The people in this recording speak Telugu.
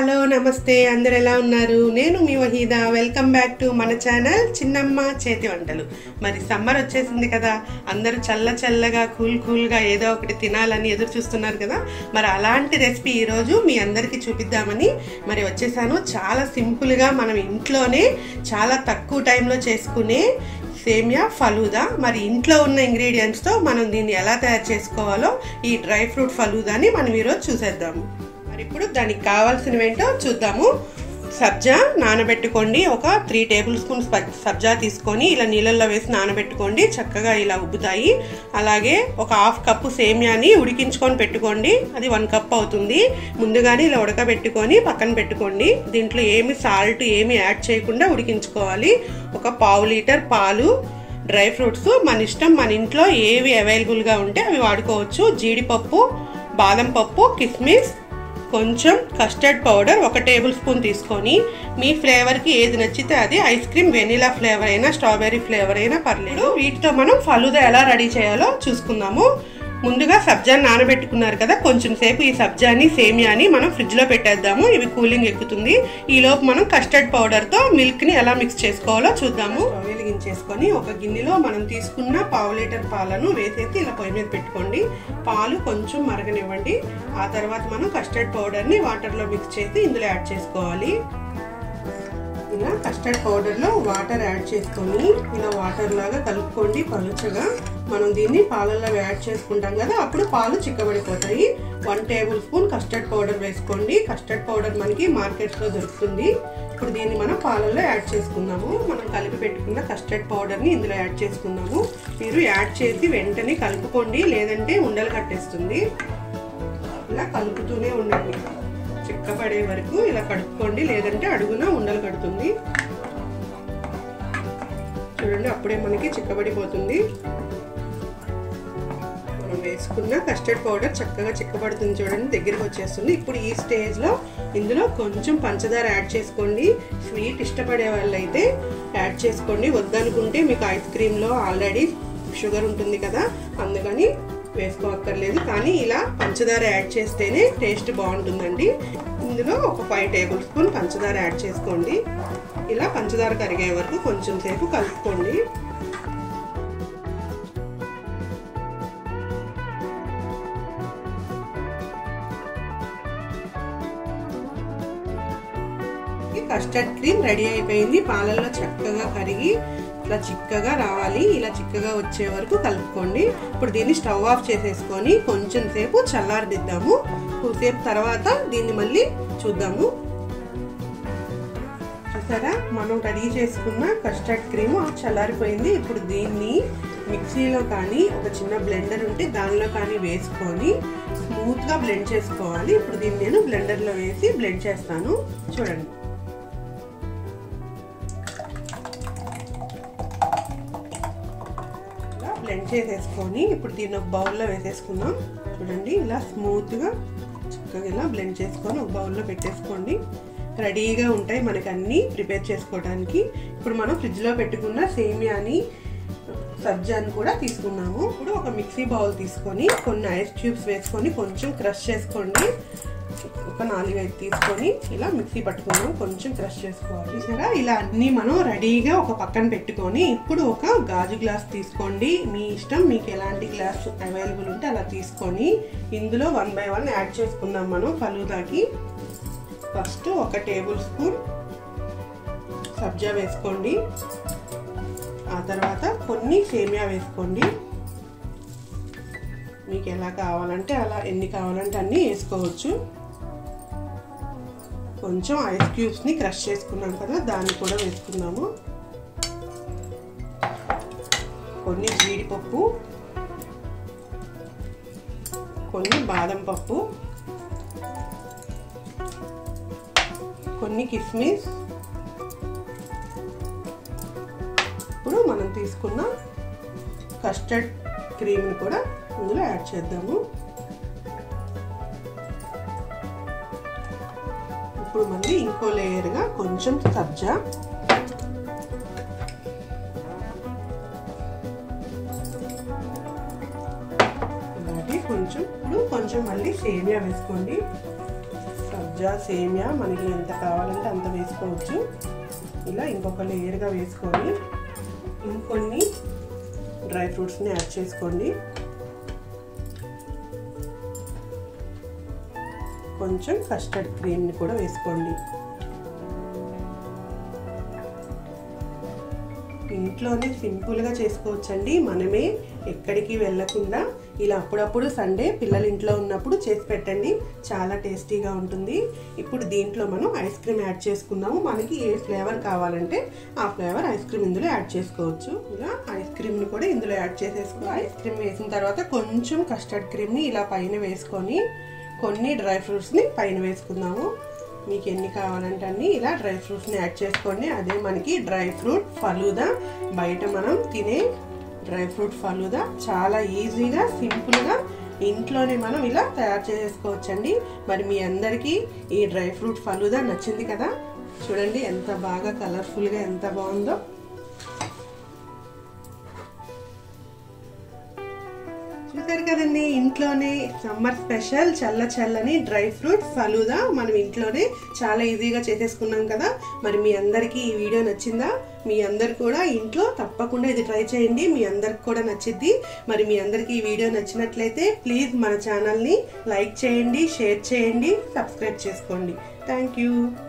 హలో నమస్తే అందరు ఎలా ఉన్నారు నేను మీ వహీద వెల్కమ్ బ్యాక్ టు మన ఛానల్ చిన్నమ్మ చేతి వంటలు మరి సమ్మర్ వచ్చేసింది కదా అందరూ చల్ల చల్లగా కూల్ కూల్గా ఏదో ఒకటి తినాలని ఎదురు చూస్తున్నారు కదా మరి అలాంటి రెసిపీ ఈరోజు మీ అందరికీ చూపిద్దామని మరి వచ్చేసాను చాలా సింపుల్గా మనం ఇంట్లోనే చాలా తక్కువ టైంలో చేసుకునే సేమియా ఫలూదా మరి ఇంట్లో ఉన్న ఇంగ్రీడియంట్స్తో మనం దీన్ని ఎలా తయారు చేసుకోవాలో ఈ డ్రై ఫ్రూట్ ఫలూదాని మనం ఈరోజు చూసేద్దాము మరి ఇప్పుడు దానికి కావాల్సినవి ఏంటో చూద్దాము సబ్జా నానబెట్టుకోండి ఒక త్రీ టేబుల్ స్పూన్స్ సబ్జా తీసుకొని ఇలా నీళ్ళల్లో వేసి నానబెట్టుకోండి చక్కగా ఇలా ఉబ్బుతాయి అలాగే ఒక హాఫ్ కప్పు సేమియాని ఉడికించుకొని పెట్టుకోండి అది వన్ కప్ అవుతుంది ముందుగానే ఇలా ఉడకబెట్టుకొని పక్కన పెట్టుకోండి దీంట్లో ఏమి సాల్ట్ ఏమి యాడ్ చేయకుండా ఉడికించుకోవాలి ఒక పావు లీటర్ పాలు డ్రై ఫ్రూట్స్ మన ఇష్టం మన ఇంట్లో ఏవి అవైలబుల్గా ఉంటే అవి వాడుకోవచ్చు జీడిపప్పు బాదం పప్పు కిస్మిస్ కొంచెం కస్టర్డ్ పౌడర్ ఒక టేబుల్ స్పూన్ తీసుకొని మీ ఫ్లేవర్కి ఏది నచ్చితే అది ఐస్ క్రీమ్ వెనిలా ఫ్లేవర్ అయినా స్ట్రాబెర్రీ ఫ్లేవర్ అయినా పర్లేదు వీటితో మనం ఫలుదా ఎలా రెడీ చేయాలో చూసుకుందాము ముందుగా సబ్జాని నానబెట్టుకున్నారు కదా కొంచెం సేపు ఈ సబ్జాని సేమియాని మనం ఫ్రిడ్జ్లో పెట్టేద్దాము ఇవి కూలింగ్ ఎక్కుతుంది ఈలోపు మనం కస్టర్డ్ పౌడర్తో మిల్క్ని ఎలా మిక్స్ చేసుకోవాలో చూద్దాము స్టవ్ వెలిగించేసుకొని ఒక గిన్నెలో మనం తీసుకున్న పావు లీటర్ పాలను వేసేసి ఇలా పొయ్యి మీద పెట్టుకోండి పాలు కొంచెం మరగనివ్వండి ఆ తర్వాత మనం కస్టర్డ్ పౌడర్ని వాటర్లో మిక్స్ చేసి ఇందులో యాడ్ చేసుకోవాలి ఇలా కస్టర్డ్ పౌడర్లో వాటర్ యాడ్ చేసుకొని ఇలా వాటర్ లాగా కలుపుకోండి పలుచగా మనం దీన్ని పాలల్లో యాడ్ చేసుకుంటాం కదా అప్పుడు పాలు చిక్కబడిపోతాయి one tablespoon custard powder వేసుకోండి కస్టర్డ్ పౌడర్ మనకి మార్కెట్స్లో దొరుకుతుంది ఇప్పుడు దీన్ని మనం పాలల్లో యాడ్ చేసుకుందాము మనం కలిపి పెట్టుకున్న కస్టర్డ్ పౌడర్ని ఇందులో యాడ్ చేసుకుందాము మీరు యాడ్ చేసి వెంటనే కలుపుకోండి లేదంటే ఉండలు కట్టేస్తుంది ఇలా కలుపుతూనే ఉండండి చిక్కపడే వరకు ఇలా కడుక్కోండి లేదంటే అడుగున ఉండలు కడుతుంది చూడండి అప్పుడే మనకి చిక్కబడిపోతుంది మనం వేసుకున్న కస్టర్డ్ పౌడర్ చక్కగా చిక్కబడుతుంది చూడండి దగ్గరికి వచ్చేస్తుంది ఇప్పుడు ఈ స్టేజ్లో ఇందులో కొంచెం పంచదార యాడ్ చేసుకోండి స్వీట్ ఇష్టపడే వాళ్ళైతే యాడ్ చేసుకోండి వద్దనుకుంటే మీకు ఐస్ క్రీమ్లో ఆల్రెడీ షుగర్ ఉంటుంది కదా అందుకని వేసుకోక్కర్లేదు కానీ ఇలా పంచదార యాడ్ చేస్తేనే టేస్ట్ బాగుంటుందండి ఇందులో ఒక ఫైవ్ టేబుల్ స్పూన్ పంచదార యాడ్ చేసుకోండి ఇలా పంచదార కరిగే వరకు కొంచెం సేపు కలుపుకోండి కస్టర్డ్ క్రీమ్ రెడీ అయిపోయింది పాలల్లో చక్కగా కరిగి ఇట్లా చిక్కగా రావాలి ఇలా చిక్కగా వచ్చే వరకు కలుపుకోండి ఇప్పుడు దీన్ని స్టవ్ ఆఫ్ చేసేసుకొని కొంచెం సేపు చల్లారదిద్దాము కొద్దిసేపు తర్వాత దీన్ని మళ్ళీ చూద్దాము చూసారా మనం రెడీ చేసుకున్న కస్టర్డ్ క్రీమ్ చల్లారిపోయింది ఇప్పుడు దీన్ని మిక్సీలో కానీ ఒక చిన్న బ్లెండర్ ఉంటే దానిలో కానీ వేసుకొని స్మూత్గా బ్లెండ్ చేసుకోవాలి ఇప్పుడు దీన్ని నేను బ్లెండర్లో వేసి బ్లెండ్ చేస్తాను చూడండి బ్లెండ్ చేసేసుకొని ఇప్పుడు దీన్ని ఒక బౌల్లో వేసేసుకుందాం చూడండి ఇలా స్మూత్గా చక్కగా ఇలా బ్లెండ్ చేసుకొని ఒక బౌల్లో పెట్టేసుకోండి రెడీగా ఉంటాయి మనకి అన్నీ ప్రిపేర్ చేసుకోవడానికి ఇప్పుడు మనం ఫ్రిడ్జ్లో పెట్టుకున్న సేమియాని సబ్జాని కూడా తీసుకున్నాము ఇప్పుడు ఒక మిక్సీ బౌల్ తీసుకొని కొన్ని ఐస్ క్యూబ్స్ వేసుకొని కొంచెం క్రష్ చేసుకోండి ఒక నాలుగైదు తీసుకొని ఇలా మిక్సీ పట్టుకున్నాం కొంచెం క్రష్ చేసుకోవాలి సరే ఇలా అన్నీ మనం రెడీగా ఒక పక్కన పెట్టుకొని ఇప్పుడు ఒక గాజు గ్లాస్ తీసుకోండి మీ ఇష్టం మీకు ఎలాంటి గ్లాస్ అవైలబుల్ ఉంటే అలా తీసుకొని ఇందులో వన్ బై వన్ యాడ్ చేసుకుందాం మనం ఫలూదాకి ఫస్ట్ ఒక టేబుల్ స్పూన్ సబ్జా వేసుకోండి ఆ తర్వాత కొన్ని సేమియా వేసుకోండి మీకు ఎలా కావాలంటే అలా ఎన్ని కావాలంటే అన్నీ వేసుకోవచ్చు కొంచెం ఐస్ క్యూబ్స్ని క్రష్ చేసుకున్నాం కదా దాన్ని కూడా వేసుకున్నాము కొన్ని జీడిపప్పు కొన్ని బాదం పప్పు కొన్ని కిస్మిస్ ఇప్పుడు మనం తీసుకున్న కస్టర్డ్ క్రీమ్ని కూడా ఇందులో యాడ్ చేద్దాము ఇప్పుడు మళ్ళీ ఇంకో లేయర్గా కొంచెం సబ్జా అలాగే కొంచెం ఇప్పుడు కొంచెం మళ్ళీ సేమియా వేసుకోండి సబ్జా పిజ్జా సేమియా మనకి ఎంత కావాలంటే అంత వేసుకోవచ్చు ఇలా ఇంకొక లేయర్గా వేసుకొని ఇంకొన్ని డ్రై ఫ్రూట్స్ని యాడ్ చేసుకోండి కొంచెం కస్టర్డ్ క్రీమ్ని కూడా వేసుకోండి ఇంట్లోనే సింపుల్గా చేసుకోవచ్చండి మనమే ఎక్కడికి వెళ్ళకుండా ఇలా అప్పుడప్పుడు సండే పిల్లలు ఇంట్లో ఉన్నప్పుడు చేసి పెట్టండి చాలా టేస్టీగా ఉంటుంది ఇప్పుడు దీంట్లో మనం ఐస్ క్రీమ్ యాడ్ చేసుకుందాము మనకి ఏ ఫ్లేవర్ కావాలంటే ఆ ఫ్లేవర్ ఐస్ క్రీమ్ ఇందులో యాడ్ చేసుకోవచ్చు ఇలా ఐస్ క్రీమ్ని కూడా ఇందులో యాడ్ చేసేసుకో ఐస్ క్రీమ్ వేసిన తర్వాత కొంచెం కస్టర్డ్ క్రీమ్ని ఇలా పైన వేసుకొని కొన్ని డ్రై ఫ్రూట్స్ని పైన వేసుకుందాము మీకు ఎన్ని కావాలంటే అన్ని ఇలా డ్రై ఫ్రూట్స్ని యాడ్ చేసుకోండి అదే మనకి డ్రై ఫ్రూట్ ఫలూదా బయట మనం తినే డ్రై ఫ్రూట్ ఫలూదా చాలా ఈజీగా సింపుల్గా ఇంట్లోనే మనం ఇలా తయారు చేసుకోవచ్చండి మరి మీ అందరికీ ఈ డ్రై ఫ్రూట్ ఫలూదా నచ్చింది కదా చూడండి ఎంత బాగా కలర్ఫుల్గా ఎంత బాగుందో చూసారు కదండి ఇంట్లోనే సమ్మర్ స్పెషల్ చల్ల చల్లని డ్రై ఫ్రూట్ ఫలూదా మనం ఇంట్లోనే చాలా ఈజీగా చేసేసుకున్నాం కదా మరి మీ అందరికీ ఈ వీడియో నచ్చిందా మీ అందరు కూడా ఇంట్లో తప్పకుండా ఇది ట్రై చేయండి మీ అందరికి కూడా నచ్చిద్ది మరి మీ అందరికీ ఈ వీడియో నచ్చినట్లయితే ప్లీజ్ మన ఛానల్ని లైక్ చేయండి షేర్ చేయండి సబ్స్క్రైబ్ చేసుకోండి థ్యాంక్ యూ